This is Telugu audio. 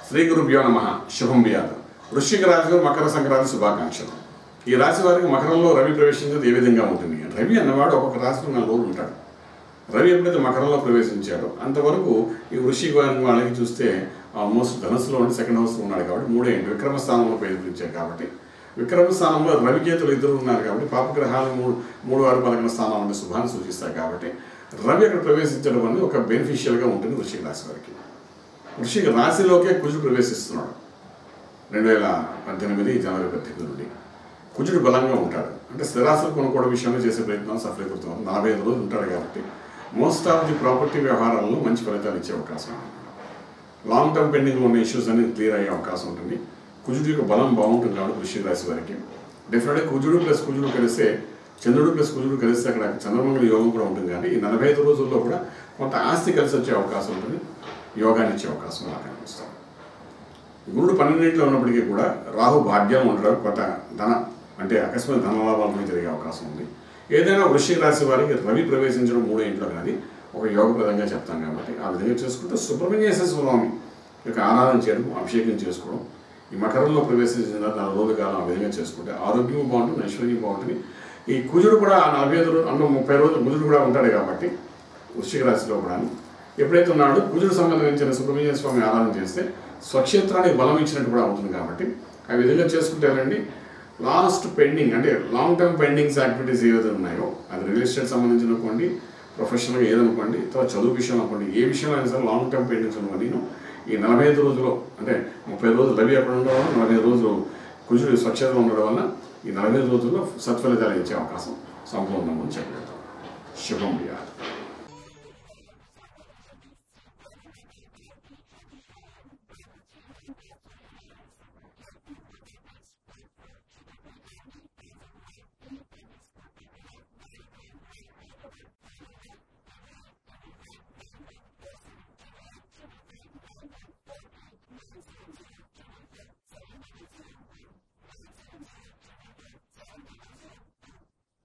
శ్రీ గురుభ్యో నమ శుభం వ్యాధ వృశ్చిక రాశిలో మకర సంక్రాంతి శుభాకాంక్షలు ఈ రాశి వారికి మకరంలో రవి ప్రవేశించేది ఏ విధంగా ఉంటుంది రవి అన్నవాడు ఒక్కొక్క రాశిలో నాలుగు రోజులు ఉంటాడు రవి ఎప్పుడైతే మకరంలో ప్రవేశించాడో అంతవరకు ఈ వృశ్చిక వారి వాళ్ళకి చూస్తే ఆల్మోస్ట్ ధనుసులో ఉండి సెకండ్ హౌస్లో ఉన్నాడు కాబట్టి మూడే ఏంటి విక్రమ స్థానంలో ప్రవేశించాడు కాబట్టి విక్రమ స్థానంలో రవికేతులు ఇద్దరు ఉన్నారు కాబట్టి పాపగ్రహాలు మూడు మూడు ఆరు పదకొండు స్థానం ఉండే శుభాన్ని సూచిస్తాయి కాబట్టి రవి అక్కడ ప్రవేశించడం అనేది ఒక బెనిఫిషియల్గా ఉంటుంది వృశ్చిక రాశి వారికి వృశ్చిక రాశిలోకే కుజుడు ప్రవేశిస్తున్నాడు రెండు వేల పద్దెనిమిది జనవరి పద్దెనిమిది నుండి కుజుడు బలంగా ఉంటాడు అంటే స్థిరాస్తులు కొనుక్కోవడం విషయంలో చేసే ప్రయత్నం సఫలీకృతం నలభై ఐదు రోజులు ఉంటాడు కాబట్టి మోస్ట్ ఆఫ్ ది ప్రాపర్టీ వ్యవహారాల్లో మంచి ఫలితాలు ఇచ్చే అవకాశం ఉంది లాంగ్ టర్మ్ పెండింగ్లో ఉన్న ఇష్యూస్ అన్ని క్లియర్ అయ్యే అవకాశం ఉంటుంది కుజుడు యొక్క బలం బాగుంటుంది కాబట్టి వృశ్చిక రాశి వారికి డెఫినెట్గా కుజుడు ప్లస్ కుజుడు కలిస్తే చంద్రుడు ప్లస్ కుజుడు కలిస్తే అక్కడ చంద్రమంగళ యోగం కూడా ఉంటుంది కానీ ఈ నలభై ఐదు రోజుల్లో కూడా కొంత ఆస్తి కలిసి వచ్చే అవకాశం ఉంటుంది యోగాన్ని ఇచ్చే అవకాశం నాకు కనిపిస్తాం గురుడు పన్నెండింటిలో ఉన్నప్పటికీ కూడా రాహు భాగ్యం ఉండడం కొంత ధన అంటే అకస్మాత్ ధన లాభాలు కూడా జరిగే అవకాశం ఉంది ఏదైనా వృశ్చిక రాశి వారికి రవి ప్రవేశించడం మూడో ఇంట్లో కానీ ఒక యోగప్రదంగా చెప్తాం కాబట్టి ఆ విధంగా చేసుకుంటే సుబ్రహ్మణ్యేశ్వర స్వామి యొక్క ఆరాధన చేయడం అభిషేకం చేసుకోవడం ఈ మకరంలో ప్రవేశించిన తర్వాత నాలుగు రోజుల కాలం ఆ విధంగా చేసుకుంటే ఆరోగ్యం బాగుంటుంది ఐశ్వర్యం బాగుంటుంది ఈ కుజుడు కూడా ఆ నలభై ఐదు రోజులు అంటే ముప్పై రోజులు కుజుడు కూడా ఉంటాడు కాబట్టి వృశ్చిక రాశిలో కూడా ఎప్పుడైతే ఉన్నాడో కుజుడు సంబంధించిన సుబ్రహ్మణ్య స్వామి ఆరాధన చేస్తే స్వక్షేత్రానికి బలం ఇచ్చినట్టు కూడా అవుతుంది కాబట్టి ఆ విధంగా చేసుకుంటారండి లాస్ట్ పెండింగ్ అంటే లాంగ్ టర్మ్ పెండింగ్స్ యాక్టివిటీస్ ఏవైతే ఉన్నాయో అది రియల్ ఎస్టేట్ సంబంధించిన అనుకోండి ప్రొఫెషనల్గా ఏదనుకోండి తర్వాత చదువు విషయం అనుకోండి ఏ విషయంలో అయినా సరే లాంగ్ టర్మ్ పెండింగ్స్ అనుకోండి నేను ఈ నలభై ఐదు రోజులు అంటే ముప్పై రోజులు రవి అక్కడ ఉండడం వల్ల నలభై ఐదు రోజులు కుజుడు స్వచ్ఛతలో ఉండడం వల్ల ఈ నలభై ఐదు రోజుల్లో సత్ఫలితాలు ఇచ్చే అవకాశం సంపూర్ణంగా చెప్పగలుగుతాం శుభం వ్యాధి